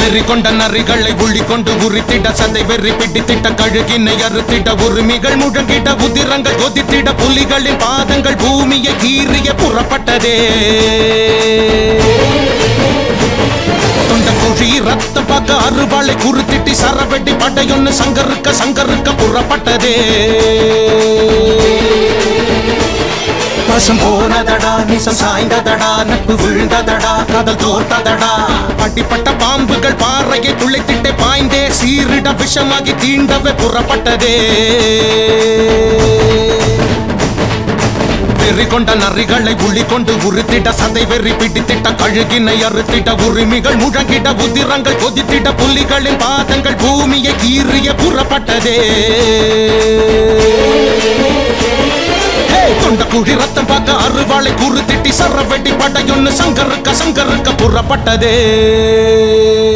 வெறி கொண்ட நரிகளை உள்ளி கொண்டு உரித்திட சதை வெறி பிடித்திட்ட கழுகினை அறுத்திட உரிமைகள் முழங்கிட உதிரங்கள் கொதித்திட புலிகளின் பாதங்கள் பூமியை கீறிய புறப்பட்டதே தொண்ட குழி ரத்தம் பார்க்க அறுவாளை குறுத்திட்டி சரவெட்டி படையொன்னு சங்கருக்க சங்கருக்க புறப்பட்டதே பாசம் போனதடா நிசம் சாய்ந்ததடா நட்பு விழுந்ததடா காதல் தோர்த்ததடா அடிப்பட்ட பாம்புகள் பாறையை துளைத்திட்டே பாய்ந்தே சீரிட விஷமாகி தீண்டவே புறப்பட்டதே வெறி கொண்ட நரிகளை உள்ளி கொண்டு உறுத்திட சதை வெறி பிடித்திட்ட கழுகினை அறுத்திட உரிமைகள் முழங்கிட உதிரங்கள் கொதித்திட புலிகளின் பாதங்கள் பூமியை கீறிய புறப்பட்டதே தொண்ட குழி ரத்தம் பார்க்க அறுவாளை குறுத்திட்டி சர வெட்டி படையொன்னு சங்கருக்க சங்கருக்க புறப்பட்டதே